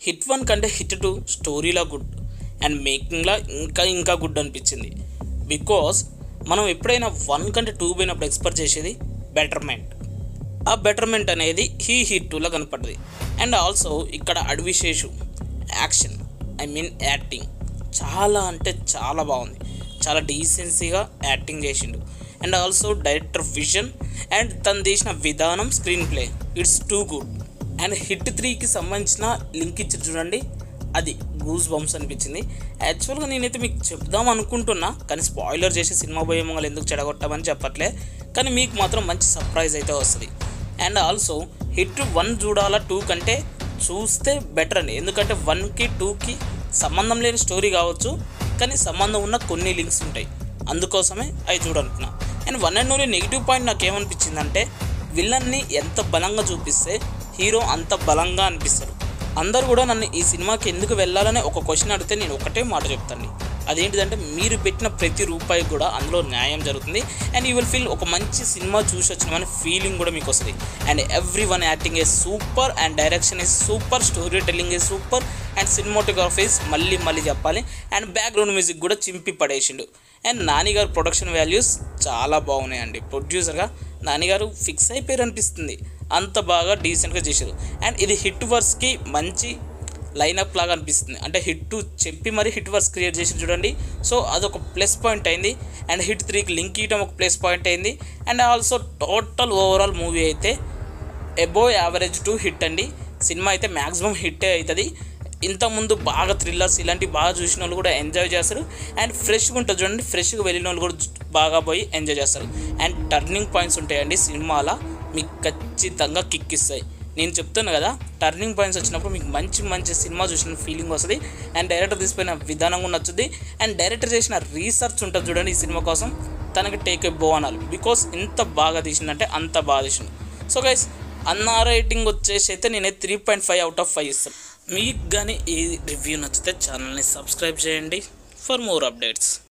hit one కంటే hit two స్టోరీలా good and మేకింగ్లా ఇంకా ఇంకా గుడ్ అనిపించింది బికాస్ మనం ఎప్పుడైనా వన్ కంటే టూ పోయినప్పుడు ఎక్స్పెక్ట్ చేసేది బెటర్మెంట్ ఆ బెటర్మెంట్ అనేది హీ హిట్ టూలో కనపడ్డది అండ్ ఆల్సో ఇక్కడ అడ్విశేషు యాక్షన్ ఐ మీన్ యాక్టింగ్ చాలా అంటే చాలా బాగుంది చాలా డీసెన్సీగా యాక్టింగ్ చేసిండు and also director vision and తను తీసిన విధానం screen play it's too good and hit త్రీకి సంబంధించిన లింక్ ఇచ్చి చూడండి అది గూస్ బంప్స్ అనిపించింది యాక్చువల్గా నేనైతే మీకు చెప్దాం అనుకుంటున్నా కానీ స్పాయిలర్ చేసి సినిమా పోయే మొగలు ఎందుకు చెడగొట్టామని చెప్పట్లే కానీ మీకు మాత్రం మంచి సర్ప్రైజ్ అయితే వస్తుంది అండ్ ఆల్సో హిట్ వన్ చూడాలా టూ కంటే చూస్తే బెటర్ అండి ఎందుకంటే వన్కి టూకి సంబంధం లేని స్టోరీ కావచ్చు కానీ సంబంధం ఉన్న కొన్ని లింక్స్ ఉంటాయి అందుకోసమే అవి చూడంటున్నా and one and only negative point నాకు ఏమనిపించిందంటే విలన్ని ఎంత బలంగా చూపిస్తే హీరో అంత బలంగా అనిపిస్తాడు అందరూ కూడా నన్ను ఈ సినిమాకి ఎందుకు వెళ్ళాలని ఒక క్వశ్చన్ అడిగితే నేను ఒకటే మాట చెప్తాను అదేంటిదంటే మీరు పెట్టిన ప్రతి రూపాయి కూడా అందులో న్యాయం జరుగుతుంది అండ్ యూ విల్ ఫీల్ ఒక మంచి సినిమా చూసి వచ్చినామని ఫీలింగ్ కూడా మీకు వస్తుంది అండ్ ఎవ్రీ వన్ యాక్టింగ్ ఏ సూపర్ అండ్ డైరెక్షన్ ఏ సూపర్ స్టోరీ టెల్లింగ్ ఏ సూపర్ అండ్ సినిమాటోగ్రఫీస్ మళ్ళీ మళ్ళీ చెప్పాలి అండ్ బ్యాక్గ్రౌండ్ మ్యూజిక్ కూడా చింపి పడేసిండు అండ్ నానిగారు ప్రొడక్షన్ వాల్యూస్ చాలా బాగున్నాయండి ప్రొడ్యూసర్గా నానిగారు ఫిక్స్ అయిపోయారు అనిపిస్తుంది అంత బాగా డీసెంట్గా చేశారు అండ్ ఇది హిట్ వర్స్కి మంచి లైనప్ లాగా అనిపిస్తుంది అంటే హిట్ టూ చెప్పి మరి హిట్ వర్స్ క్రియేట్ చేసి చూడండి సో అదొక ప్లస్ పాయింట్ అయింది అండ్ హిట్ త్రీకి లింక్ ఇవ్వడం ఒక ప్లస్ పాయింట్ అయింది and also total overall movie అయితే ఎబో యావరేజ్ టు హిట్ అండి సినిమా అయితే మ్యాక్సిమం హిట్టే అవుతుంది ఇంతకుముందు బాగా థ్రిల్లర్స్ ఇలాంటివి బాగా చూసిన వాళ్ళు కూడా ఎంజాయ్ చేస్తారు అండ్ ఫ్రెష్గా ఉంటుంది చూడండి ఫ్రెష్గా వెళ్ళిన వాళ్ళు కూడా బాగా పోయి ఎంజాయ్ చేస్తారు అండ్ టర్నింగ్ పాయింట్స్ ఉంటాయండి సినిమాలో మీకు ఖచ్చితంగా కిక్ ఇస్తాయి నేను చెప్తాను కదా టర్నింగ్ పాయింట్స్ వచ్చినప్పుడు మీకు మంచి మంచి సినిమా చూసిన ఫీలింగ్ వస్తుంది అండ్ డైరెక్టర్ తీసిపోయిన విధానం కూడా నచ్చుద్ది అండ్ డైరెక్టర్ చేసిన రీసెర్చ్ ఉంటుంది చూడండి ఈ సినిమా కోసం తనకి టేక్ ఏ బో అనాలి బికాస్ ఎంత బాగా తీసిందంటే అంత బాగా తీసిండు సో గైస్ అన్న రేటింగ్ వచ్చేసి అయితే నేనైతే three point five out of five ఇస్తాను మీకు కానీ ఈ రివ్యూ నచ్చితే ఛానల్ని సబ్స్క్రైబ్ చేయండి ఫర్ మోర్ అప్డేట్స్